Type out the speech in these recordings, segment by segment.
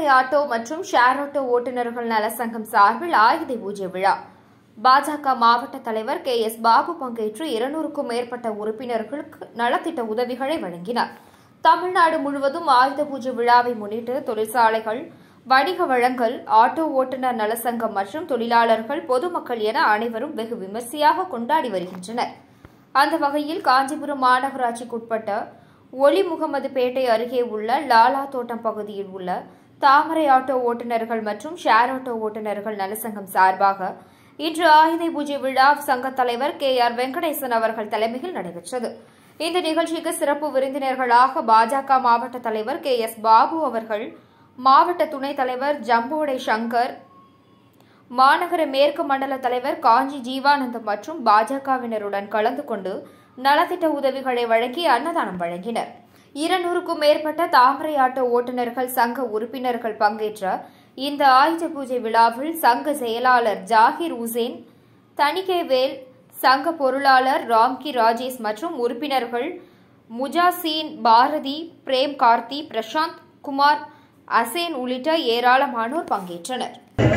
auto மற்றும் share auto ஓட்டுநர்கள் நலசங்கம் சார்பில் ஆயுத பூஜை விழா பாஜக மாவட்ட தலைவர் கே எஸ் பாபு பங்கேற்று இருநூறுக்கும் மேற்பட்ட உறுப்பினர்களுக்கு நலத்திட்ட உதவிகளை வழங்கினார் தமிழ்நாடு முழுவதும் ஆயுத பூஜை விழாவை முன்னிட்டு தொழிற்சாலைகள் வணிக வழங்கல் ஆட்டோ ஓட்டுநர் நலசங்கம் மற்றும் தொழிலாளர்கள் பொதுமக்கள் என அனைவரும் வெகு விமர்சையாக கொண்டாடி வருகின்றனர் அந்த வகையில் காஞ்சிபுரம் மாநகராட்சிக்குட்பட்ட ஒலி முகமது பேட்டை அருகே உள்ள லாலா தோட்டம் பகுதியில் உள்ள தாமரை ஆட்டோ ஓட்டுநர்கள் மற்றும் ஷேர் ஆட்டோ ஓட்டுநர்கள் நலசங்கம் சார்பாக இன்று ஆயுத பூஜை விழா சங்க தலைவர் கே ஆர் வெங்கடேசன் அவர்கள் தலைமையில் நடைபெற்றது இந்த நிகழ்ச்சிக்கு சிறப்பு விருந்தினர்களாக பாஜக மாவட்ட தலைவர் கே எஸ் பாபு அவர்கள் மாவட்ட துணைத் தலைவர் ஜம்போடை சங்கர் மாநகர மேற்கு மண்டல தலைவர் காஞ்சி ஜீவானந்தம் மற்றும் பாஜகவினருடன் கலந்து கொண்டு நலத்திட்ட உதவிகளை வழங்கி அன்னதானம் வழங்கினர் இருநூறுக்கும் மேற்பட்ட தாமரை ஆட்டோ ஓட்டுநர்கள் சங்க உறுப்பினர்கள் பங்கேற்ற இந்த ஆயுத பூஜை விழாவில் சங்க செயலாளர் ஜாகிர் உசேன் தணிக்கைவேல் சங்க பொருளாளர் ராம்கி ராஜேஷ் மற்றும் உறுப்பினர்கள் முஜாசீன் பாரதி பிரேம் கார்த்தி பிரசாந்த் குமார் அசேன் உள்ளிட்ட ஏராளமானோர் பங்கேற்றனர்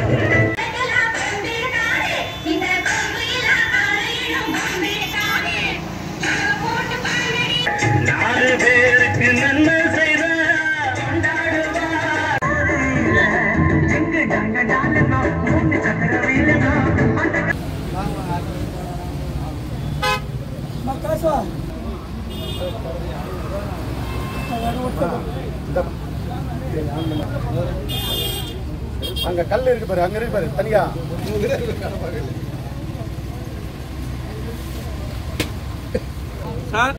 நாலு பேருக்கு நன்மை செய்த அங்க கல் இருக்கு பாரு அங்க இருக்கு பாரு தனியா சார்